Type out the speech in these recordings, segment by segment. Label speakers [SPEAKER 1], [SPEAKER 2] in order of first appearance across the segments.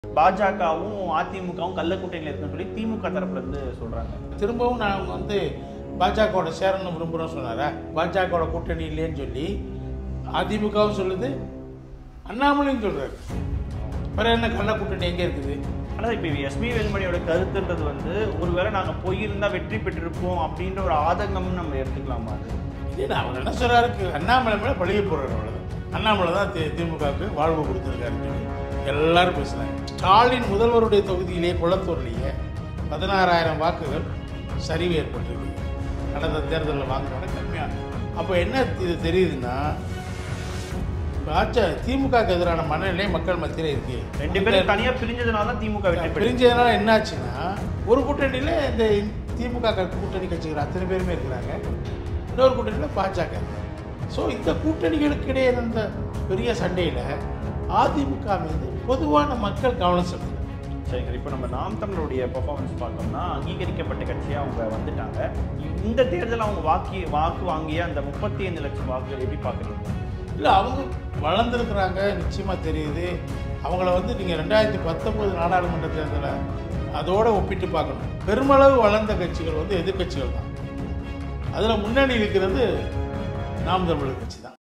[SPEAKER 1] பாஜகவும் அதிமுகவும் கள்ளக்கூட்டணியில் இருக்குன்னு சொல்லி திமுக தரப்புல இருந்து சொல்றாங்க
[SPEAKER 2] திரும்பவும் நான் வந்து பாஜகவோட சேரணும் விரும்புகிறோம் சொன்னாரா பாஜகவோட கூட்டணி இல்லைன்னு சொல்லி அதிமுகவும் சொல்லுது அண்ணாமலையும் சொல்றாரு வேற என்ன கள்ள கூட்டணி எங்கே இருக்குது
[SPEAKER 1] ஆனால் இப்போ எஸ்பி வேலுமணியோட கருத்துன்றது வந்து ஒருவேளை நாங்க போயிருந்தா வெற்றி பெற்றிருப்போம் அப்படின்ற ஒரு ஆதங்கம்னு நம்ம எடுத்துக்கலாமா அது
[SPEAKER 2] இல்லை அவர் என்ன சொல்றாரு அண்ணாமலை மேலே பழிய போடுறாரு அவ்வளோதான் அண்ணாமலை தான் தி திமுகவுக்கு வாழ்வு கொடுத்துருக்காருன்னு சொல்லி எல்லாரும் பேசுனாங்க ஸ்டாலின் முதல்வருடைய தொகுதியிலே குளத்தூர்லேயே பதினாறாயிரம் வாக்குகள் சரிவு ஏற்பட்டிருக்கு கடந்த தேர்தலில் வாங்குறத கம்மியாக அப்போ என்ன இது தெரியுதுன்னா பாஜ திமுகவுக்கு எதிரான மனநிலை மக்கள் மத்தியில் இருக்கு
[SPEAKER 1] ரெண்டு பேரும் தனியா பிரிஞ்சதுனால தான் திமுக வெற்றி பெற்று
[SPEAKER 2] பிரிஞ்சதுனால என்னாச்சுன்னா ஒரு கூட்டணியில் இந்த திமுக க- கூட்டணி கட்சிகள் அத்தனை பேருமே இருக்கிறாங்க இன்னொரு கூட்டணியில் பாஜக ஸோ இந்த கூட்டணிகளுக்கு இடையே இருந்த பெரிய சண்டையில் அதிமுக மீது பொதுவான மக்கள் கவனம் செலுத்தல
[SPEAKER 1] சரி சார் இப்போ நம்ம நாம் தமிழருடைய பெர்ஃபார்மன்ஸ் பார்த்தோம்னா அங்கீகரிக்கப்பட்ட கட்சியாக அவங்க வந்துட்டாங்க இந்த தேர்தல் அவங்க வாக்கி வாக்கு வாங்கிய அந்த முப்பத்தி ஐந்து லட்சம் வாக்குகள் எப்படி பார்க்குறீங்க
[SPEAKER 2] இல்லை அவங்க வளர்ந்துருக்குறாங்க நிச்சயமாக தெரியுது அவங்கள வந்து நீங்கள் ரெண்டாயிரத்தி பத்தொம்போது நாடாளுமன்ற தேர்தலை அதோட ஒப்பிட்டு பார்க்கணும் பெருமளவு வளர்ந்த கட்சிகள் வந்து எதிர்க்கட்சிகள் தான் அதில் முன்னணி இருக்கிறது நாம் தமிழர் கட்சி தான்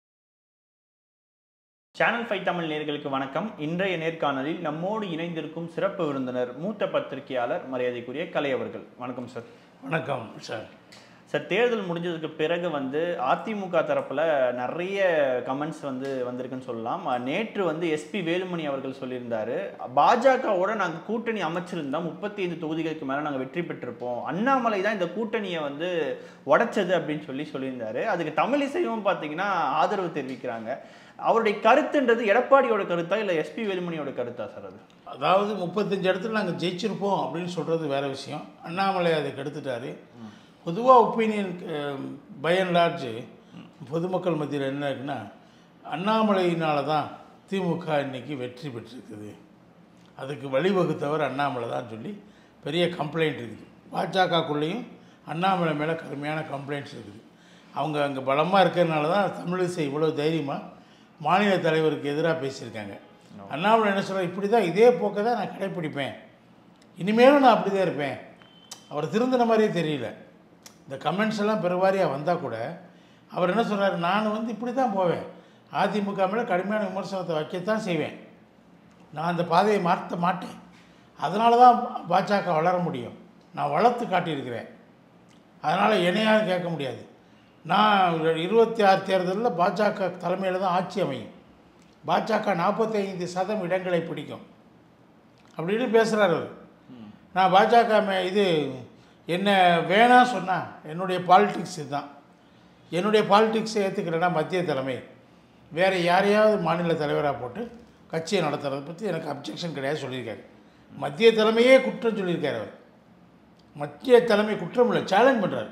[SPEAKER 1] சேனல் ஃபைவ் தமிழ் நேர்களுக்கு வணக்கம் இன்றைய நேர்காணலில் நம்மோடு இணைந்திருக்கும் சிறப்பு விருந்தினர் மூத்த பத்திரிகையாளர் மரியாதைக்குரிய கலை அவர்கள் வணக்கம் சார்
[SPEAKER 2] வணக்கம் சார்
[SPEAKER 1] சார் தேர்தல் முடிஞ்சதுக்கு பிறகு வந்து அதிமுக தரப்புல நிறைய கமெண்ட்ஸ் வந்து வந்திருக்குன்னு சொல்லலாம் அஹ் நேற்று வந்து எஸ்பி வேலுமணி அவர்கள் சொல்லியிருந்தாரு பாஜகவோட நாங்கள் கூட்டணி அமைச்சிருந்தா முப்பத்தி ஐந்து தொகுதிகளுக்கு மேலே நாங்கள் வெற்றி பெற்றிருப்போம் அண்ணாமலை தான் இந்த கூட்டணியை வந்து உடைச்சது அப்படின்னு சொல்லி சொல்லியிருந்தாரு அதுக்கு தமிழிசையும் பார்த்தீங்கன்னா ஆதரவு தெரிவிக்கிறாங்க அவருடைய கருத்துன்றது எடப்பாடியோட கருத்தா இல்லை எஸ்பி வேலுமணியோட கருத்தா சார் அது
[SPEAKER 2] அதாவது முப்பத்தஞ்சு இடத்துல நாங்கள் ஜெயிச்சிருப்போம் அப்படின்னு சொல்கிறது வேற விஷயம் அண்ணாமலை அதை கெடுத்துட்டாரு பொதுவாக ஒப்பீனியன் பை அண்ட் லார்ஜ் பொதுமக்கள் மத்தியில் என்ன இருக்குன்னா அண்ணாமலையினால தான் திமுக இன்னைக்கு வெற்றி பெற்றிருக்குது அதுக்கு வழிவகுத்தவர் அண்ணாமலை தான் சொல்லி பெரிய கம்ப்ளைண்ட் இருக்குது பாஜகக்குள்ளேயும் அண்ணாமலை மேலே கடுமையான கம்ப்ளைண்ட்ஸ் இருக்குது அவங்க அங்கே பலமாக இருக்கிறதுனால தான் தமிழிசை இவ்வளோ தைரியமாக மாநில தலைவருக்கு எதிராக பேசியிருக்காங்க அண்ணாமலை என்ன சொல்கிறார் இப்படி தான் இதே போக்கை தான் நான் கடைப்பிடிப்பேன் இனிமேலும் நான் அப்படி தான் இருப்பேன் அவர் திருந்தின மாதிரியே தெரியல இந்த கமெண்ட்ஸ் எல்லாம் பெருவாரியாக வந்தால் கூட அவர் என்ன சொல்கிறாரு நான் வந்து இப்படி தான் போவேன் அதிமுக மேலே கடுமையான விமர்சனத்தை வைக்கத்தான் செய்வேன் நான் அந்த பாதையை மாற்ற மாட்டேன் அதனால தான் பாஜக வளர முடியும் நான் வளர்த்து காட்டியிருக்கிறேன் அதனால் என்னையாரும் கேட்க முடியாது நான் இருபத்தி ஆறு தேர்தலில் பாஜக தலைமையில் தான் ஆட்சி அமையும் பாஜக நாற்பத்தைந்து சதம் இடங்களை பிடிக்கும் அப்படின்னு பேசுகிறார் அவர் நான் பாஜக மே- இது என்ன வேணாம் சொன்னால் என்னுடைய பாலிடிக்ஸ் இதுதான் என்னுடைய பாலிடிக்ஸை ஏற்றுக்கிறேன்னா மத்திய தலைமை வேறு யாரையாவது மாநில தலைவராக போட்டு கட்சியை நடத்துறதை பற்றி எனக்கு அப்ஜெக்ஷன் கிடையாது சொல்லியிருக்காரு மத்திய தலைமையே குற்றம் சொல்லியிருக்காரு அவர் மத்திய தலைமை குற்றம் இல்லை சேலஞ்ச் பண்ணுறாரு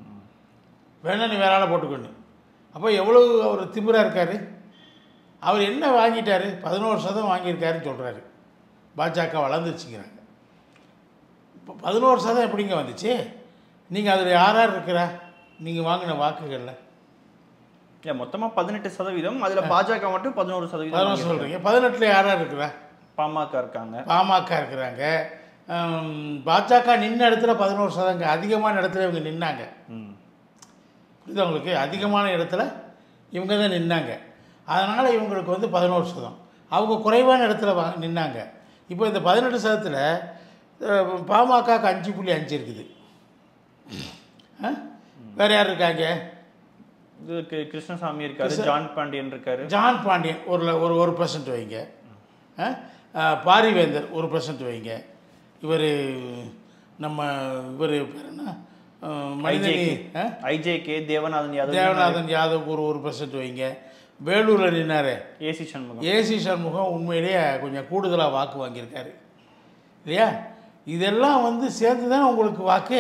[SPEAKER 2] வேணா நீ வேற ஆளை போட்டுக்கொண்டு அப்போ எவ்வளவு அவர் திமிரா இருக்காரு அவர் என்ன வாங்கிட்டாரு பதினோரு சதம் வாங்கியிருக்காருன்னு சொல்கிறாரு பாஜக வளர்ந்துருச்சுங்கிறாங்க இப்போ பதினோரு சதம் எப்படிங்க வந்துச்சு நீங்கள் அதில் யார் யார் இருக்கிறா நீங்கள் வாங்கின வாக்குகளில்
[SPEAKER 1] இல்லை மொத்தமா பதினெட்டு சதவீதம் அதுல பாஜக மட்டும் பதினோரு சதவீதம்
[SPEAKER 2] பதினோரு
[SPEAKER 1] வாங்கியிருக்காங்க.
[SPEAKER 2] சொல்கிறீங்க பதினெட்டில் யார் யார் இருக்கிறா
[SPEAKER 1] பாமக இருக்காங்க
[SPEAKER 2] பாமக இருக்கிறாங்க ஹம், பாஜக நின்ன இடத்துல பதினோரு சதங்க அதிகமான இடத்துல இவங்க நின்னாங்க
[SPEAKER 1] ம்.
[SPEAKER 2] புரியுதா உங்களுக்கு அதிகமான இடத்துல இவங்க தான் நின்னாங்க அதனால் இவங்களுக்கு வந்து பதினோரு சதம் அவங்க குறைவான இடத்துல வா நின்னாங்க இப்போ இந்த பதினெட்டு சதத்தில் பாமகக்கு அஞ்சு புள்ளி அஞ்சு இருக்குது ஆ? வேற யார் இருக்காங்க
[SPEAKER 1] இதுக்கு கிருஷ்ணசாமி இருக்காரு ஜான் பாண்டியன் இருக்காரு
[SPEAKER 2] ஜான் பாண்டியன் ஒரு ல- ஒரு ஒரு பர்சன்ட் வைங்க ஆ? ஆ, பாரிவேந்தர் ஒரு பர்சன்ட் வைங்க இவர் நம்ம இவர் பேர் என்ன ஆ, மனிதனி ஆ?
[SPEAKER 1] ஐஜேகே தேவநாதன் யாதவ்
[SPEAKER 2] தேவநாதன் யாதவ் ஒரு ஒரு பர்சன்ட் வைங்க வேலூரில் நின்னாரு
[SPEAKER 1] ஏசி சண்முகம்
[SPEAKER 2] ஏசி சண்முகம் உண்மையிலேயே கொஞ்சம் கூடுதலாக வாக்கு வாங்கியிருக்காரு இல்லையா இதெல்லாம் வந்து சேர்த்து தானே உங்களுக்கு வாக்கு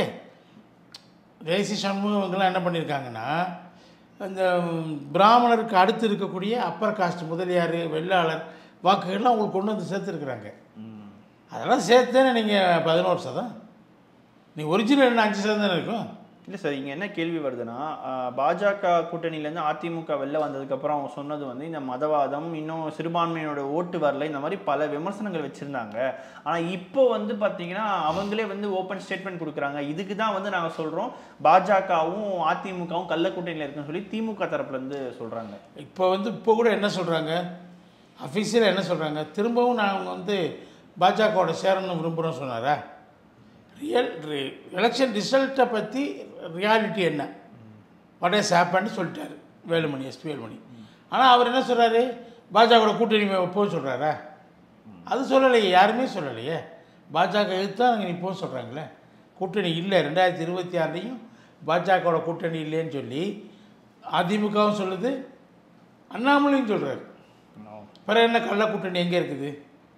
[SPEAKER 2] ஏசி சண்முகம் இவங்கெல்லாம் என்ன பண்ணியிருக்காங்கன்னா அந்த பிராமணருக்கு அடுத்து இருக்கக்கூடிய அப்பர் காஸ்ட் முதலியார் வெள்ளாளர் வாக்குகள்லாம் உங்களுக்கு கொண்டு வந்து சேர்த்துருக்குறாங்க
[SPEAKER 1] ம்.
[SPEAKER 2] அதெல்லாம் சேர்த்து தானே நீங்கள் பதினோரு சதம் நீ ஒரிஜினல் என்ன அஞ்சு சதம் தானே இருக்கும்
[SPEAKER 1] இல்லை சார் இங்கே என்ன கேள்வி வருதுன்னா ஆஹ், பாஜக கூட்டணியிலேருந்து அதிமுக வெளில வந்ததுக்கப்புறம் அவங்க சொன்னது வந்து இந்த மதவாதம் இன்னும் சிறுபான்மையினோட ஓட்டு வரல இந்த மாதிரி பல விமர்சனங்கள் வச்சுருந்தாங்க ஆனால் இப்போ வந்து பார்த்தீங்கன்னா அவங்களே வந்து ஓப்பன் ஸ்டேட்மெண்ட் கொடுக்குறாங்க இதுக்கு தான் வந்து நாங்கள் சொல்கிறோம் பாஜகவும் அதிமுகவும் கள்ள கூட்டணியில் இருக்குன்னு சொல்லி திமுக தரப்புலேருந்து சொல்கிறாங்க
[SPEAKER 2] இப்போ வந்து இப்போ கூட என்ன சொல்கிறாங்க அஃபீஷியலாக என்ன சொல்கிறாங்க திரும்பவும் நாங்கள் வந்து பாஜகவோட சேரணும்னு விரும்புகிறோம் சொன்னாரா ரியல் எலெக்ஷன் ரிசல்ட்டை பற்றி ரியாலிட்டி என்ன வாட் இஸ் ஹேப்பன்னு சொல்லிட்டாரு வேலுமணி எஸ்பி வேலுமணி ஆனால் அவர் என்ன சொல்கிறாரு பாஜகவோட கூட்டணி போக சொல்கிறாரா அது சொல்லலையே யாருமே சொல்லலையே பாஜக எதிர்த்து தான் நாங்கள் இப்போ சொல்கிறாங்களே கூட்டணி இல்லை ரெண்டாயிரத்தி இருபத்தி ஆறுலையும் பாஜகவோட கூட்டணி இல்லைன்னு சொல்லி அதிமுகவும் சொல்லுது அண்ணாமலையும் சொல்கிறாரு பிறகு என்ன கள்ள கூட்டணி எங்கே இருக்குது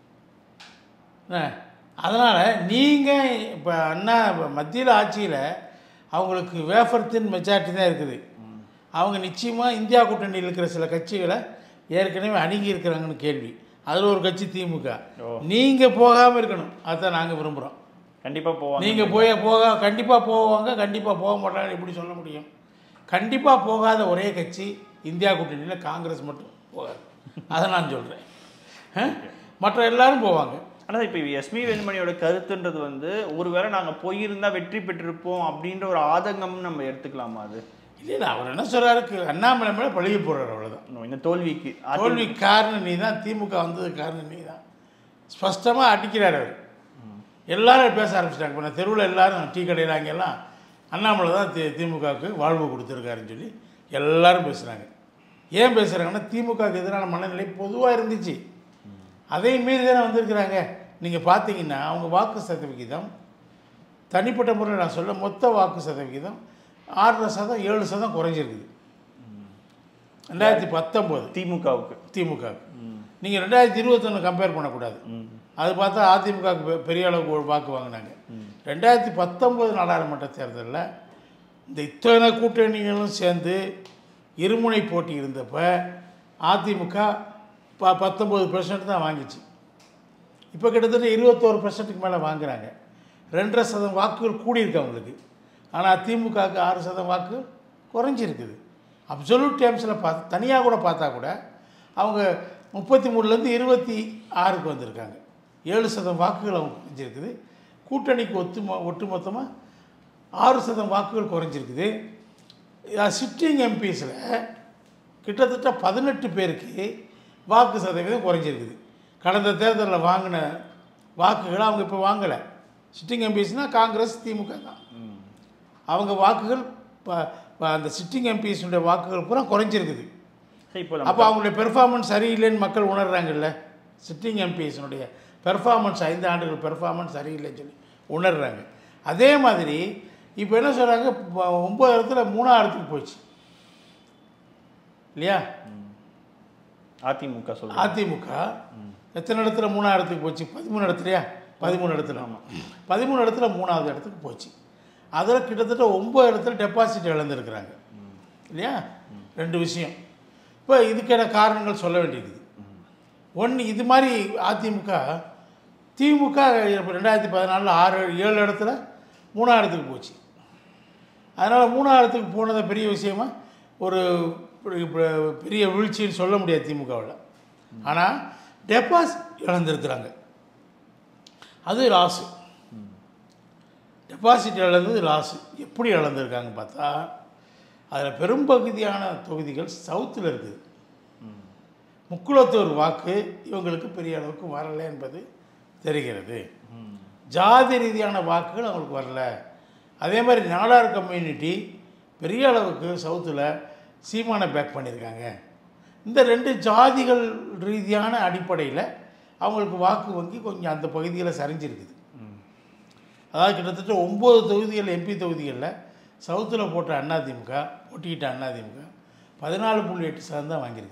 [SPEAKER 2] அதனால் நீங்கள் இப்போ அண்ணா மத்தியில் ஆட்சியில் அவங்களுக்கு வேஃபர் தின் மெஜாரிட்டி தான் இருக்குது அவங்க நிச்சயமாக இந்தியா கூட்டணியில் இருக்கிற சில கட்சிகளை ஏற்கனவே அணுகி இருக்கிறாங்கன்னு கேள்வி அதில் ஒரு கட்சி திமுக
[SPEAKER 1] ஓ.
[SPEAKER 2] நீங்கள் போகாமல் இருக்கணும் அதுதான் நாங்கள் விரும்புகிறோம்
[SPEAKER 1] கண்டிப்பாக போவாங்க
[SPEAKER 2] நீங்கள் போய் போக கண்டிப்பாக போவாங்க கண்டிப்பாக போக மாட்டாங்க எப்படி சொல்ல முடியும் கண்டிப்பாக போகாத ஒரே கட்சி இந்தியா கூட்டணியில் காங்கிரஸ் மட்டும் போகாது அதை நான் சொல்கிறேன் மற்ற எல்லாரும் போவாங்க
[SPEAKER 1] ஆனால் இப்போ எஸ்மி வேலுமணியோட கருத்துன்றது வந்து ஒருவேளை நாங்கள் போயிருந்தா வெற்றி பெற்றிருப்போம் அப்படின்ற ஒரு ஆதங்கம் நம்ம எடுத்துக்கலாமா அது
[SPEAKER 2] இல்லை இல்லை அவர் என்ன சொல்கிறாரு அண்ணாமலை மேலே பழகி போடுறாரு அவ்வளோதான்
[SPEAKER 1] இன்னும் இந்த தோல்விக்கு அதி-
[SPEAKER 2] தோல்வி காரணம் நீ தான் திமுக வந்தது காரணம் நீ தான் ஸ்பஷ்டமாக அடிக்கிறார் அவர் எல்லாரும் பேச ஆரம்பிச்சிட்டாங்க இப்போ நான் தெருவில் எல்லாரும் டீ கடையில் அங்கெல்லாம் அண்ணாமலை தான் தி திமுகவுக்கு வாழ்வு கொடுத்துருக்காருன்னு சொல்லி எல்லாரும் பேசுகிறாங்க ஏன் பேசுகிறாங்கன்னா திமுகவுக்கு எதிரான மனநிலை பொதுவாக இருந்துச்சு அதையும் மீறி தானே வந்திருக்கிறாங்க நீங்கள் பார்த்தீங்கன்னா அவங்க வாக்கு சதவிகிதம் தனிப்பட்ட முறையில் நான் சொல்ல மொத்த வாக்கு சதவிகிதம் ஆறரை சதம் ஏழு சதம் குறைஞ்சிருக்குது ரெண்டாயிரத்தி பத்தொம்போது
[SPEAKER 1] திமுகவுக்கு
[SPEAKER 2] திமுக நீங்கள் ரெண்டாயிரத்தி இருபத்தொன்று கம்பேர் பண்ணக்கூடாது அது பார்த்தா அதிமுகவுக்கு பெ- பெரிய அளவுக்கு ஒரு வாக்கு வாங்கினாங்க ரெண்டாயிரத்தி பத்தொம்போது நாடாளுமன்ற தேர்தலில் இந்த இத்தனை கூட்டணிகளும் சேர்ந்து இருமுனை போட்டி இருந்தப்ப அதிமுக ப பத்தொம்பது பெர்சன்ட் தான் வாங்கிச்சு இப்போ கிட்டத்தட்ட இருபத்தோரு பெர்சன்ட்டுக்கு மேலே வாங்குறாங்க ரெண்டரை சதம் வாக்குகள் கூடியிருக்கு அவங்களுக்கு ஆனால் திமுகவுக்கு ஆறு சதம் வாக்கு குறைஞ்சிருக்குது அப்சல்யூட் டேர்ம்ஸில் பார்த்து தனியாக கூட பார்த்தா கூட அவங்க முப்பத்தி மூணுலேருந்து இருபத்தி ஆறுக்கு வந்திருக்காங்க ஏழு சதம் வாக்குகள் அவங்க குறைஞ்சிருக்குது கூட்டணிக்கு ஒத்து ஒட்டுமொத்தமாக ஆறு சதம் வாக்குகள் குறைஞ்சிருக்குது சிட்டிங் எம்பிஸில் கிட்டத்தட்ட பதினெட்டு பேருக்கு வாக்கு சதவீதம் குறைஞ்சிருக்குது கடந்த தேர்தலில் வாங்கின வாக்குகளை அவங்க இப்போ வாங்கலை சிட்டிங் எம்பிஸ்னால் காங்கிரஸ் திமுக தான் அவங்க வாக்குகள் ப- ப- அந்த சிட்டிங் எம்பிஸுடைய வாக்குகள் பூரா குறைஞ்சிருக்குது
[SPEAKER 1] சரி இப்போ
[SPEAKER 2] அப்போ அவங்களுடைய பெர்ஃபார்மன்ஸ் சரியில்லைன்னு மக்கள் உணர்றாங்கல்ல சிட்டிங் எம்பிஸினுடைய பெர்ஃபார்மன்ஸ் ஐந்து ஆண்டுகள் பெர்ஃபார்மன்ஸ் சரியில்லைன்னு சொல்லி உணர்றாங்க அதே மாதிரி இப்போ என்ன சொல்கிறாங்க ஒம்பது இடத்துல மூணாவது இடத்துக்கு போச்சு இல்லையா
[SPEAKER 1] அதிமுக சொல்லுங்க
[SPEAKER 2] அதிமுக எத்தனை இடத்துல மூணாவது இடத்துக்கு போச்சு பதிமூணு இடத்துலையா பதிமூணு இடத்துல பதிமூணு இடத்துல மூணாவது இடத்துக்கு போச்சு அதில் கிட்டத்தட்ட ஒம்பது இடத்துல டெபாசிட் இழந்திருக்கிறாங்க இல்லையா ரெண்டு விஷயம் இப்போ இதுக்கான காரணங்கள் சொல்ல வேண்டியிருக்குது ஒன்று இது மாதிரி அதிமுக திமுக இப்போ ரெண்டாயிரத்தி பதினாலில் ஆறு ஏழு இடத்துல மூணாவது இடத்துக்கு போச்சு அதனால் மூணாவது இடத்துக்கு போனதை பெரிய விஷயமா ஒரு பெ- பெ- பெரிய வீழ்ச்சின்னு சொல்ல முடியாது திமுகவில் ஆனால் டெபாசிட் இழந்திருக்கிறாங்க அது லாஸு டெபாசிட் இழந்தது லாஸு எப்படி இழந்திருக்காங்க பார்த்தா அதில் பெரும்பகுதியான தொகுதிகள் சவுத்தில் இருக்குது முக்குளத்தூர் வாக்கு இவங்களுக்கு பெரிய அளவுக்கு வரலை என்பது தெரிகிறது ஜாதி ரீதியான வாக்குகள் அவங்களுக்கு வரல அதே மாதிரி நாடார் கம்யூனிட்டி பெரிய அளவுக்கு சவுத்தில் சீமானை பேக் பண்ணியிருக்காங்க இந்த ரெண்டு ஜாதிகள் ரீதியான அடிப்படையில் அவங்களுக்கு வாக்கு வங்கி கொஞ்சம் அந்த பகுதியில் சரிஞ்சிருக்குது அதாவது கிட்டத்தட்ட ஒம்பது தொகுதிகள் எம்பி தொகுதிகளில் சவுத்தில் போட்ட அதிமுக போட்டியிட்ட அதிமுக பதினாலு புள்ளி எட்டு சதம் தான் வாங்கியிருக்குது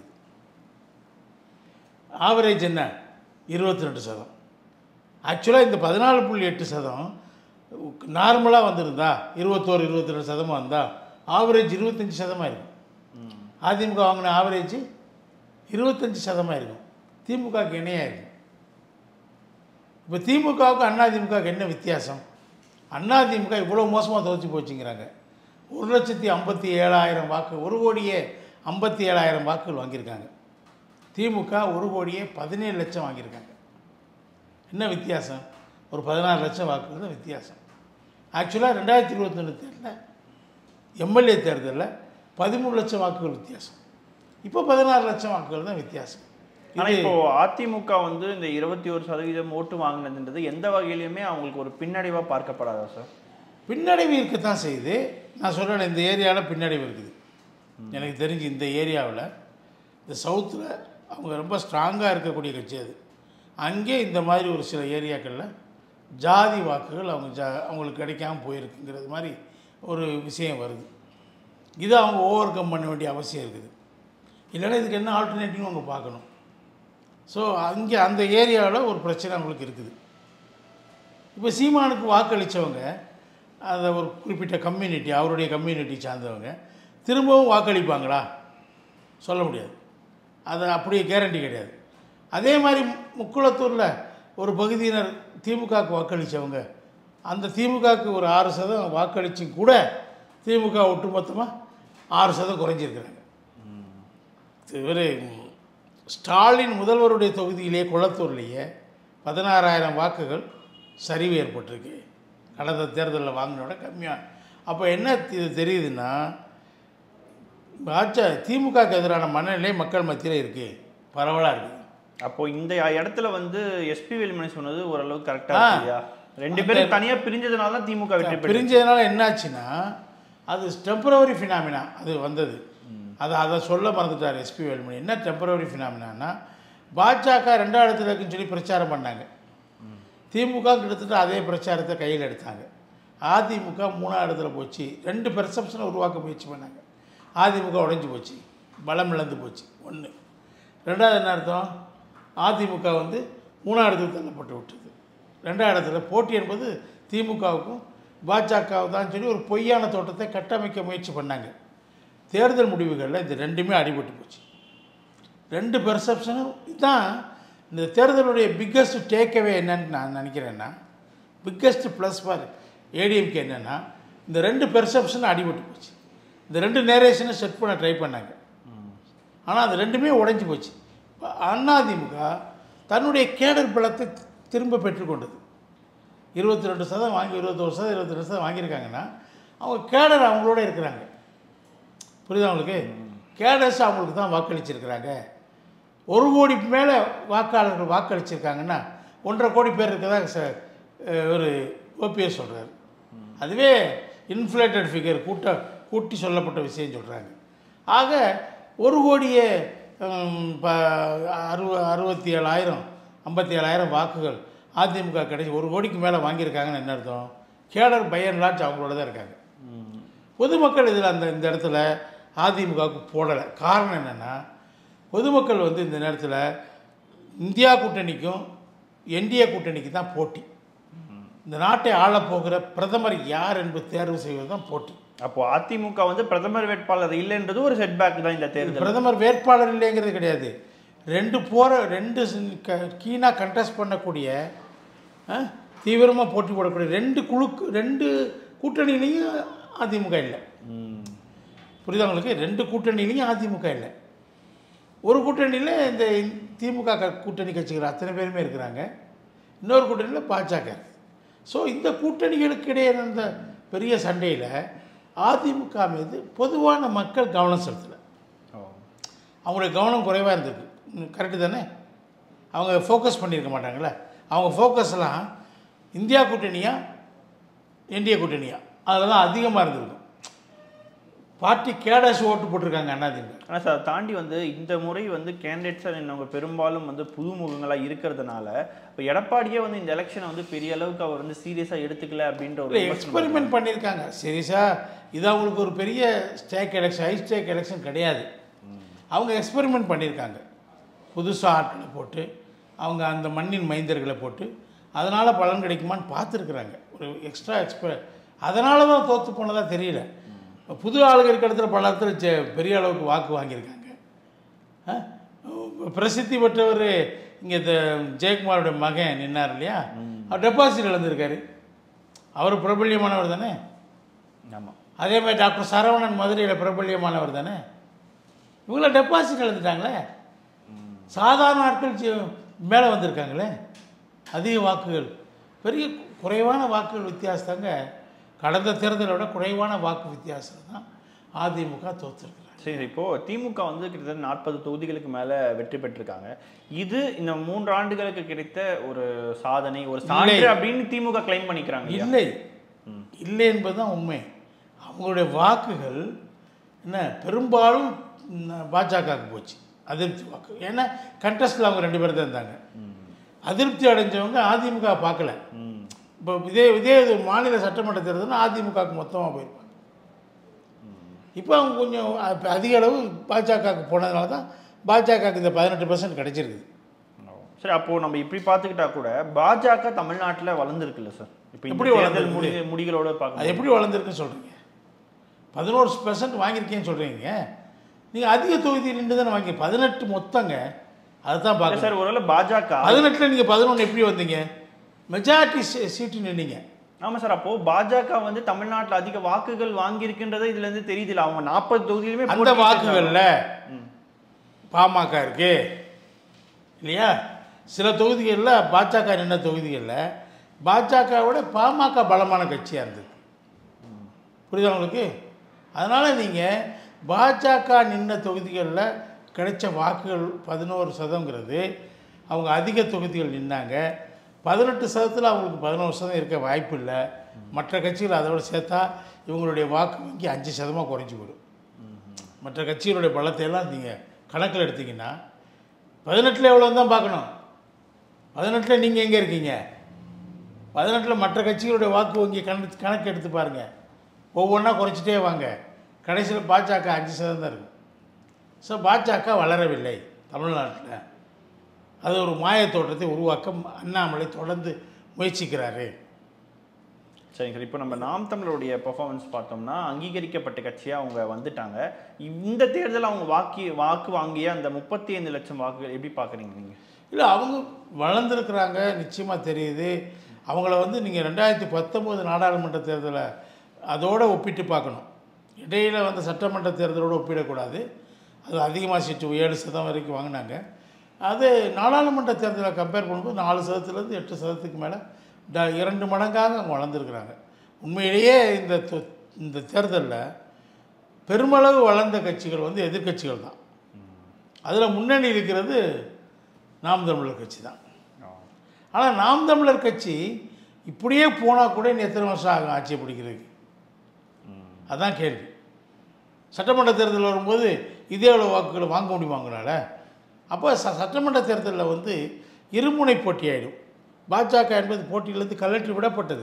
[SPEAKER 2] ஆவரேஜ் என்ன இருபத்தி ரெண்டு சதம் ஆக்சுவலாக இந்த பதினாலு புள்ளி எட்டு சதம் நார்மலாக வந்திருந்தா இருபத்தோரு இருபத்தி ரெண்டு சதமாக இருந்தால் ஆவரேஜ் இருபத்தஞ்சி சதமாக இருக்கும் அதிமுக வாங்கின ஆவரேஜ் இருபத்தஞ்சி சதமாக இருக்கும் திமுகவுக்கு இணையாக இருக்கும் இப்போ திமுகவுக்கு அதிமுகவுக்கு என்ன வித்தியாசம் அதிமுக இவ்வளோ மோசமாக துவச்சி போச்சுங்கிறாங்க ஒரு லட்சத்தி ஐம்பத்தி ஏழாயிரம் வாக்கு ஒரு கோடியே ஐம்பத்தி ஏழாயிரம் வாக்குகள் வாங்கியிருக்காங்க திமுக ஒரு கோடியே பதினேழு லட்சம் வாங்கியிருக்காங்க என்ன வித்தியாசம் ஒரு பதினாறு லட்சம் வாக்குகள் தான் வித்தியாசம் ஆக்சுவலாக ரெண்டாயிரத்தி இருபத்தொன்று தேர்தலில் எம்எல்ஏ தேர்தலில் பதிமூணு லட்சம் வாக்குகள் வித்தியாசம் இப்போ பதினாறு லட்சம் வாக்குகள் தான் வித்தியாசம்
[SPEAKER 1] ஆனா இப்போ அதிமுக வந்து இந்த இருபத்தி ஒரு சதவீதம் ஓட்டு வாங்கினதுன்றது எந்த வகையிலுமே அவங்களுக்கு ஒரு பின்னடைவா பார்க்கப்படாதா சார்
[SPEAKER 2] பின்னடைவு இருக்கத்தான் செய்யுது நான் சொல்கிறேன் இந்த ஏரியாவில் பின்னடைவு இருக்குது எனக்கு தெரிஞ்சு இந்த ஏரியாவில் இந்த சவுத்தில் அவங்க ரொம்ப ஸ்ட்ராங்காக இருக்கக்கூடிய கட்சி அது அங்கே இந்த மாதிரி ஒரு சில ஏரியாக்களில் ஜாதி வாக்குகள் அவங்க ஜா அவங்களுக்கு கிடைக்காம போயிருக்குங்கிறது மாதிரி ஒரு விஷயம் வருது இதை அவங்க ஓவர் கம் பண்ண வேண்டிய அவசியம் இருக்குது இல்லைன்னா இதுக்கு என்ன ஆல்டர்னேட்டிவ் அவங்க பார்க்கணும் ஸோ அங்கே அந்த ஏரியாவில் ஒரு பிரச்சனை அவங்களுக்கு இருக்குது இப்போ சீமானுக்கு வாக்களித்தவங்க அந்த ஒரு குறிப்பிட்ட கம்யூனிட்டி அவருடைய கம்யூனிட்டி சார்ந்தவங்க திரும்பவும் வாக்களிப்பாங்களா சொல்ல முடியாது அது அப்படியே கேரண்டி கிடையாது அதே மாதிரி முக்குளத்தூரில் ஒரு பகுதியினர் திமுகவுக்கு வாக்களித்தவங்க அந்த திமுகவுக்கு ஒரு ஆறு சதம் வாக்களிச்சும் கூட திமுக ஒட்டுமொத்தமாக ஆறு சதம் குறைஞ்சிருக்கிறாங்க இவர் ஸ்டாலின் முதல்வருடைய தொகுதியிலே குளத்தூர்லேயே பதினாறாயிரம் வாக்குகள் சரிவு ஏற்பட்டிருக்கு கடந்த தேர்தலில் வாங்கினோட கம்மியாக அப்போ என்ன இது தெரியுதுன்னா பாஜ திமுகவுக்கு எதிரான மனநிலை மக்கள் மத்தியில் இருக்குது பரவலாக இருக்குது
[SPEAKER 1] அப்போ இந்த இடத்துல வந்து எஸ்பி வேலுமணி சொன்னது ஓரளவுக்கு கரெக்டா
[SPEAKER 2] ஆ.
[SPEAKER 1] இல்லையா ரெண்டு பேரும் தனியா பிரிஞ்சதுனால தான் திமுக வெற்றி பெற்று
[SPEAKER 2] பிரிஞ்சதுனால என்னாச்சுன்னா அது டெம்பரவரி ஃபினாமினா அது வந்தது அதை அதை சொல்ல மறந்துட்டார் எஸ்பி வேலுமணி என்ன டெம்பரவரி ஃபினாமினான்னா பாஜக ரெண்டாவது இடத்துல இருக்குன்னு சொல்லி பிரச்சாரம் பண்ணாங்க திமுக கிட்டத்தட்ட அதே பிரச்சாரத்தை கையில் எடுத்தாங்க அதிமுக மூணாவது இடத்துல போச்சு ரெண்டு பெர்செப்ஷனை உருவாக்க முயற்சி பண்ணாங்க அதிமுக உடைஞ்சு போச்சு பலம் இழந்து போச்சு ஒன்று ரெண்டாவது என்ன அர்த்தம் அதிமுக வந்து மூணாவது இடத்துக்கு தள்ளப்பட்டு விட்டது ரெண்டாவது இடத்துல போட்டி என்பது திமுகவுக்கும் பாஜகவும் தான் சொல்லி ஒரு பொய்யான தோட்டத்தை கட்டமைக்க முயற்சி பண்ணாங்க தேர்தல் முடிவுகளில் இந்த ரெண்டுமே அடிபட்டு போச்சு ரெண்டு பெர்செப்ஷனும் இதுதான் இந்த தேர்தலுடைய பிக்கஸ்ட் டேக்அவே என்னன்னு நான் நினைக்கிறேன்னா பிக்கஸ்ட் ப்ளஸ் ஃபார் ஏடிஎம்கே என்னென்னா இந்த ரெண்டு பெர்செப்ஷனும் அடிபட்டு போச்சு இந்த ரெண்டு நேரேஷனை செட் பண்ண ட்ரை பண்ணாங்க ஆனால் அது ரெண்டுமே உடைஞ்சு போச்சு இப்ப அதிமுக தன்னுடைய கேடர் பலத்தை திரும்ப பெற்றுக்கொண்டது இருபத்தி ரெண்டு சதம் வாங்கி இருபத்தோரு சதம் இருபத்தி ரெண்டு சதம் வாங்கியிருக்காங்கன்னா அவங்க கேடர் அவங்களோட இருக்கிறாங்க புரியுதா உங்களுக்கு கேடர்ஸ் அவங்களுக்கு தான் வாக்களிச்சிருக்கிறாங்க ஒரு கோடி மேலே வாக்காளர்கள் வாக்களிச்சிருக்காங்கன்னா ஒன்றரை கோடி பேர் இருக்கதா ச அஹ் ஒரு ஓபிஎஸ் சொல்கிறார் அதுவே இன்ஃப்ளேட்டட் ஃபிகர் கூட்ட கூட்டி சொல்லப்பட்ட விஷயம் சொல்கிறாங்க ஆக ஒரு கோடியே ஹம், ப அறுவ அறுபத்தி ஏழாயிரம் ஐம்பத்தி ஏழாயிரம் வாக்குகள் அதிமுக கிடைச்சி ஒரு கோடிக்கு மேலே வாங்கியிருக்காங்கன்னு என்ன அர்த்தம் கேடர் பையன் லாட்ச் அவங்களோட தான் இருக்காங்க பொதுமக்கள் இதில் அந்த இந்த இடத்துல அதிமுகவுக்கு போடலை காரணம் என்னென்னா பொதுமக்கள் வந்து இந்த நேரத்தில் இந்தியா கூட்டணிக்கும் என்டிஏ கூட்டணிக்கு தான் போட்டி இந்த நாட்டை ஆளப் போகிற பிரதமர் யார் என்பது தேர்வு செய்வது தான் போட்டி
[SPEAKER 1] அப்போ அதிமுக வந்து பிரதமர் வேட்பாளர் இல்லைன்றது ஒரு செட்பேக் தான் இந்த தேர்தல்
[SPEAKER 2] பிரதமர் வேட்பாளர் இல்லைங்கிறது கிடையாது ரெண்டு போகிற ரெண்டு கீனாக கண்டெஸ்ட் பண்ணக்கூடிய தீவிரமாக போட்டி போடக்கூடிய ரெண்டு குழுக்கு ரெண்டு கூட்டணியிலையும் அதிமுக இல்லை
[SPEAKER 1] ம்.
[SPEAKER 2] புரியுதா உங்களுக்கு ரெண்டு கூட்டணியிலையும் அதிமுக இல்லை ஒரு கூட்டணியில் இந்த திமுக க- கூட்டணி கட்சிகள் அத்தனை பேருமே இருக்கிறாங்க இன்னொரு கூட்டணியில் பாஜக ஸோ இந்த கூட்டணிகளுக்கு இடையே இருந்த பெரிய சண்டையில் அதிமுக மீது பொதுவான மக்கள் கவனம் செலுத்தலை
[SPEAKER 1] ஓ.
[SPEAKER 2] அவங்களுடைய கவனம் குறைவாக இருந்திருக்கு கரெக்டு தானே அவங்க ஃபோக்கஸ் பண்ணியிருக்க மாட்டாங்களே அவங்க ஃபோக்கஸ்லாம் இந்தியா கூட்டணியா என்டிஏ கூட்டணியா அதில் தான் அதிகமாக இருந்திருக்கும் பார்ட்டி கேடஸ் ஓட்டு போட்டிருக்காங்க அதிமுக
[SPEAKER 1] ஆனால் சார் அதை தாண்டி வந்து இந்த முறை வந்து கேண்டிடேட்ஸாக நின்றவங்க பெரும்பாலும் வந்து புதுமுகங்களாக இருக்கிறதுனால இப்போ எடப்பாடியே வந்து இந்த எலெக்ஷனை வந்து பெரிய அளவுக்கு அவர் வந்து சீரியஸாக எடுத்துக்கல அப்படின்ற ஒரு
[SPEAKER 2] இல்லை
[SPEAKER 1] விமர்சனம்
[SPEAKER 2] எக்ஸ்பெரிமெண்ட் பண்ணியிருக்காங்க சீரியஸா இது அவங்களுக்கு ஒரு பெரிய stake election high stake election கிடையாது அவங்க எக்ஸ்பெரிமெண்ட் பண்ணியிருக்காங்க புதுசாக ஆட்களை போட்டு அவங்க அந்த மண்ணின் மைந்தர்களை போட்டு அதனால் பலன் கிடைக்குமான்னு பார்த்துருக்குறாங்க ஒரு எக்ஸ்ட்ரா எக்ஸ்பெ அதனால தான் தோற்று போனதாக தெரியல புது ஆளுங்க இருக்கிற இடத்துல பல இடத்துல ஜெ- பெரிய அளவுக்கு வாக்கு வாங்கியிருக்காங்க ஆ? பிரசித்தி பெற்றவர் இங்கே இந்த ஜெயக்குமாரோட மகன் நின்னார் இல்லையா அவர் டெபாசிட் இழந்திருக்காரு அவர் பிரபல்யமானவர் தானே
[SPEAKER 1] ஆமாம்
[SPEAKER 2] அதே மாதிரி டாக்டர் சரவணன் மதுரையில் பிரபல்யமானவர் தானே இவங்கள டெபாசிட் எழுந்துட்டாங்களே சாதாரண ஆட்கள் மேலே வந்திருக்காங்களே அதிக வாக்குகள் பெரிய குறைவான வாக்குகள் வித்தியாசத்தாங்க கடந்த தேர்தலை விட குறைவான வாக்கு வித்தியாசம் தான் அதிமுக தோற்றுருக்குறாங்க
[SPEAKER 1] சரி இப்போ திமுக வந்து கிட்டத்தட்ட நாற்பது தொகுதிகளுக்கு மேல வெற்றி பெற்றிருக்காங்க இது இந்த மூன்று ஆண்டுகளுக்கு கிடைத்த ஒரு சாதனை ஒரு சான்று
[SPEAKER 2] இல்லை.
[SPEAKER 1] அப்படின்னு திமுக கிளைம் பண்ணிக்கிறாங்க இல்லையா?
[SPEAKER 2] இல்லை இல்லை என்பது தான் உண்மை அவங்களுடைய வாக்குகள் என்ன பெரும்பாலும் ம், பாஜகவுக்கு போச்சு அதிருப்தி வாக்கு ஏன்னா கண்டஸ்டில் அவங்க ரெண்டு பேர் தான் இருந்தாங்க அதிருப்தி அடைஞ்சவங்க அதிமுக பார்க்கல
[SPEAKER 1] ம்.
[SPEAKER 2] இப்போ இதே இதே இது மாநில சட்டமன்ற தேர்தல்னா அதிமுகவுக்கு மொத்தமாக போயிருப்பாங்க இப்போ அவங்க கொஞ்சம் அ- அதிக அளவு பாஜகவுக்கு போனதுனால தான் பாஜகவுக்கு இந்த பதினெட்டு பர்சன்ட் கிடைச்சிருக்குது
[SPEAKER 1] சரி அப்போ நம்ம இப்படி பார்த்துக்கிட்டா கூட பாஜக தமிழ்நாட்டுல வளர்ந்துருக்குல்ல சார் இப்போ இந்த
[SPEAKER 2] எப்படி
[SPEAKER 1] தேர்தல்
[SPEAKER 2] வளர்ந்திருக்கு?
[SPEAKER 1] முடி முடிகளோட
[SPEAKER 2] அது
[SPEAKER 1] பார்க்க
[SPEAKER 2] எப்படி வளர்ந்துருக்குன்னு சொல்கிறீங்க பதினோரு பர்சன்ட் வாங்கியிருக்கேன்னு சொல்கிறீங்க நீங்கள் அதிக தொகுதி நின்று தானே வாங்கி பதினெட்டு மொத்தங்க அதுதான் பார்க்கணும்
[SPEAKER 1] சார் ஒருவேளை பாஜக
[SPEAKER 2] பதினெட்டில் நீங்கள் பதினொன்று எப்படி வந்தீங்க மெஜாரிட்டி சீட்டு நின்னீங்க
[SPEAKER 1] ஆமா சார் அப்போ பாஜக வந்து தமிழ்நாட்டுல அதிக வாக்குகள் வாங்கியிருக்குன்றதை இதுல இருந்து தெரியுதுல அவங்க நாற்பது தொகுதியிலுமே
[SPEAKER 2] அந்த
[SPEAKER 1] போட்டியிட்டு
[SPEAKER 2] வாக்குகளில்
[SPEAKER 1] ம்.
[SPEAKER 2] பாமக இருக்கு இல்லையா சில தொகுதிகளில் பாஜக நின்ன தொகுதிகளில் பாஜகவோட பாமக பலமான கட்சியாக இருந்தது புரியுதா உங்களுக்கு அதனால் நீங்கள் பாஜக நின்ன தொகுதிகளில் கிடைச்ச வாக்குகள் பதினோரு சதங்கிறது அவங்க அதிக தொகுதிகள் நின்னாங்க பதினெட்டு சதத்தில் அவங்களுக்கு பதினோரு சதம் இருக்க வாய்ப்பு இல்லை மற்ற கட்சிகள் அதோட சேர்த்தா இவங்களுடைய வாக்கு வங்கி அஞ்சு சதமாக குறைஞ்சி போயிடும் மற்ற கட்சிகளுடைய பலத்தை எல்லாம் நீங்கள் கணக்கில் எடுத்தீங்கன்னா பதினெட்டில் எவ்வளோ தான் பார்க்கணும் பதினெட்டில் நீங்கள் எங்கே இருக்கீங்க பதினெட்டில் மற்ற கட்சிகளுடைய வாக்கு வங்கி கணக்கு கணக்கு எடுத்து பாருங்கள் ஒவ்வொன்றா குறைச்சிட்டே வாங்க கடைசியில் பாஜக அஞ்சு சதம் தான் இருக்கும் ஸோ பாஜக வளரவில்லை தமிழ்நாட்டில் அது ஒரு மாயத் தோற்றத்தை உருவாக்க அண்ணாமலை தொடர்ந்து முயற்சிக்கிறாரு
[SPEAKER 1] சரிங்க சார் இப்போ நம்ம நாம் தமிழருடைய பெர்ஃபார்மன்ஸ் பார்த்தோம்னா அங்கீகரிக்கப்பட்ட கட்சியாக அவங்க வந்துட்டாங்க இந்த தேர்தல் அவங்க வாக்கி வாக்கு வாங்கிய அந்த முப்பத்தி ஐந்து லட்சம் வாக்குகள் எப்படி பார்க்குறீங்க நீங்கள்
[SPEAKER 2] இல்லை அவங்க வளர்ந்துருக்குறாங்க நிச்சயமாக தெரியுது அவங்கள வந்து நீங்கள் ரெண்டாயிரத்தி பத்தொம்போது நாடாளுமன்ற தேர்தலை அதோட ஒப்பிட்டு பார்க்கணும் இடையில் வந்த சட்டமன்ற தேர்தலோடு ஒப்பிடக்கூடாது அது அதிகமாக சீட்டு ஏழு சதம் வரைக்கும் வாங்கினாங்க அது நாடாளுமன்ற தேர்தலை கம்பேர் பண்ணும்போது நாலு சதத்துலேருந்து எட்டு சதத்துக்கு மேலே ட இரண்டு மடங்காக அவங்க வளர்ந்துருக்குறாங்க உண்மையிலேயே இந்த தொ- இந்த தேர்தலில் பெருமளவு வளர்ந்த கட்சிகள் வந்து எதிர்க்கட்சிகள் தான் அதில் முன்னணி இருக்கிறது நாம் தமிழர் கட்சி தான் ஆனால் நாம் தமிழர் கட்சி இப்படியே போனால் கூட இன்னும் எத்தனை வருஷம் ஆகும் ஆட்சியை பிடிக்கிறதுக்கு அதான் கேள்வி சட்டமன்ற தேர்தல் வரும்போது இதே அளவு வாக்குகளை வாங்க முடியுமாங்கனால அப்போ ச சட்டமன்ற தேர்தலில் வந்து இருமுனை போட்டி ஆயிடும் பாஜக என்பது போட்டியிலேருந்து கலற்றி விடப்பட்டது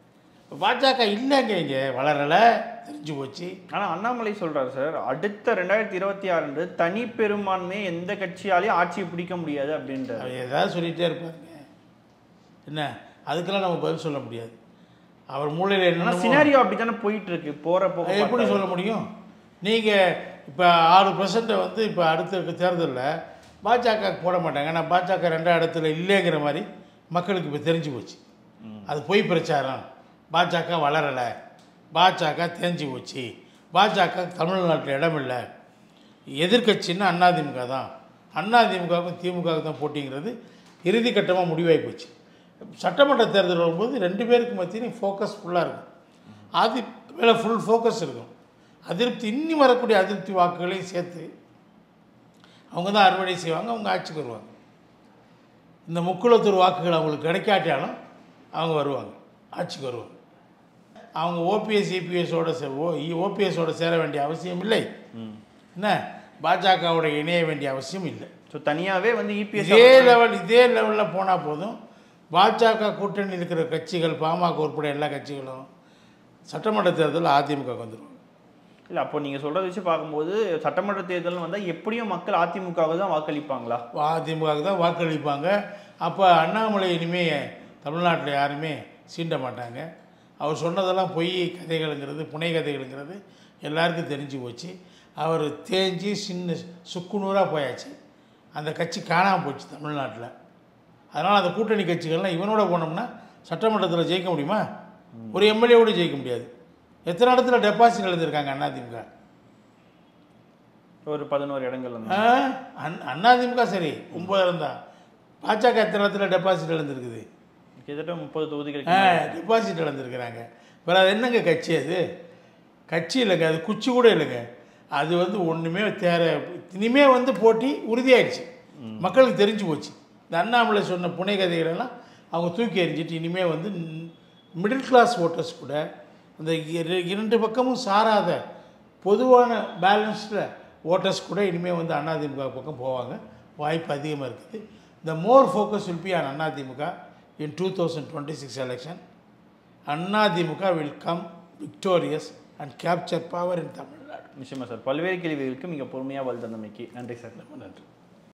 [SPEAKER 2] பாஜக இல்லைங்க இங்கே வளரலை தெரிஞ்சு போச்சு
[SPEAKER 1] ஆனா அண்ணாமலை சொல்றாரு சார் அடுத்த ரெண்டாயிரத்தி இருபத்தி ஆறு தனி பெரும்பான்மை எந்த கட்சியாலையும் ஆட்சியை பிடிக்க முடியாது அப்படின்றாரு
[SPEAKER 2] அவர் ஏதாவது சொல்லிகிட்டே இருப்பாருங்க என்ன அதுக்கெல்லாம் நம்ம பதில் சொல்ல முடியாது அவர் மூளையில்
[SPEAKER 1] ஆனா
[SPEAKER 2] என்ன
[SPEAKER 1] சினாரியோ அப்படித்தானே போயிட்டு இருக்கு போற போக்கு
[SPEAKER 2] அது எப்படி
[SPEAKER 1] பார்த்தா.
[SPEAKER 2] சொல்ல முடியும் நீங்கள் இப்போ ஆறு பர்சன்ட்டை வந்து இப்போ அடுத்த இருக்க தேர்தலில் பாஜக போட மாட்டாங்க ஏன்னா பாஜக ரெண்டாம் இடத்துல இல்லைங்கிற மாதிரி மக்களுக்கு இப்போ தெரிஞ்சு போச்சு அது பொய் பிரச்சாரம் பாஜக வளரலை பாஜக தேஞ்சு போச்சு பாஜக தமிழ்நாட்டில் இடம் இல்லை எதிர்க்கட்சின்னா அதிமுக தான் அதிமுகவுக்கும் திமுகவுக்கும் தான் போட்டிங்கிறது இறுதி கட்டமாக முடிவாகி போச்சு சட்டமன்ற தேர்தல் வரும்போது ரெண்டு பேருக்கு மத்தியிலும் ஃபோக்கஸ் ஃபுல்லாக இருக்கும் அது மேலே ஃபுல் ஃபோக்கஸ் இருக்கும் அதிருப்தி இன்னி வரக்கூடிய அதிருப்தி வாக்குகளையும் சேர்த்து அவங்க தான் அறுவடை செய்வாங்க அவங்க ஆட்சிக்கு வருவாங்க இந்த முக்குளத்தூர் வாக்குகள் அவங்களுக்கு கிடைக்காட்டியாலும் அவங்க வருவாங்க ஆட்சிக்கு வருவாங்க அவங்க ஓபிஎஸ் இபிஎஸோட சே ஓ ஓபிஎஸோட சேர வேண்டிய அவசியம் இல்லை
[SPEAKER 1] ம்.
[SPEAKER 2] என்ன பாஜகவோட இணைய வேண்டிய அவசியம் இல்லை
[SPEAKER 1] ஸோ தனியாவே வந்து இபிஎஸ்
[SPEAKER 2] இதே லெவல் இதே லெவலில் போனால் போதும் பாஜக கூட்டணி இருக்கிற கட்சிகள் பாமக உட்பட எல்லா கட்சிகளும் சட்டமன்ற தேர்தலில் அதிமுக வந்துடுவாங்க
[SPEAKER 1] இல்ல அப்போ நீங்க சொல்றத வச்சு பார்க்கும்போது சட்டமன்ற தேர்தல் வந்தா எப்படியும் மக்கள் அதிமுகவுக்கு தான் வாக்களிப்பாங்களா
[SPEAKER 2] அதிமுகவுக்கு தான் வாக்களிப்பாங்க அப்போ அண்ணாமலை இனிமே தமிழ்நாட்டில் யாருமே சீண்ட மாட்டாங்க அவர் சொன்னதெல்லாம் பொய் கதைகளுங்கிறது புனை கதைகளுங்கிறது எல்லாருக்கும் தெரிஞ்சு போச்சு அவர் தேஞ்சு சின்ன சுக்குநூறாக போயாச்சு அந்த கட்சி காணாமல் போச்சு தமிழ்நாட்டில் அதனால் அந்த கூட்டணி கட்சிகள்லாம் இவனோட போனோம்னா சட்டமன்றத்தில் ஜெயிக்க முடியுமா ஒரு எம்எல்ஏ கூட ஜெயிக்க முடியாது எத்தனை இடத்துல டெபாசிட் எழுந்திருக்காங்க அதிமுக
[SPEAKER 1] ஒரு பதினோரு இடங்கள் வந்து
[SPEAKER 2] ஆ, அண்ணா அதிமுக சரி ஒம்பதாயிரம் தான் பாஜக எத்தனை இடத்துல டெபாசிட் எழுந்திருக்குது
[SPEAKER 1] கிட்டத்தட்ட முப்பது தொகுதிகள்
[SPEAKER 2] ஆ டெபாசிட் இழந்திருக்கிறாங்க வேறு அது என்னங்க கட்சி அது கட்சி இல்லைங்க அது குச்சி கூட இல்லைங்க அது வந்து ஒன்றுமே தேர இனிமே வந்து போட்டி உறுதியாயிடுச்சு மக்களுக்கு தெரிஞ்சு போச்சு இந்த அண்ணாமலை சொன்ன புனை கதைகளெல்லாம் அவங்க தூக்கி எறிஞ்சிட்டு இனிமே வந்து மிடில் கிளாஸ் ஓட்டர்ஸ் கூட அந்த இர- இரண்டு பக்கமும் சாராத பொதுவான பேலன்ஸ்டில் ஓட்டர்ஸ் கூட இனிமேல் வந்து அதிமுக பக்கம் போவாங்க வாய்ப்பு அதிகமாக இருக்குது the more focus will be on AIADMK in two thousand twenty six election AIADMK will come victorious and capture power in Tamil Nadu
[SPEAKER 1] நிச்சயமா சார் பல்வேறு கேள்விகளுக்கு மிக பொறுமையாக பதில் தந்தமைக்கு நன்றி சார்
[SPEAKER 2] நன்றி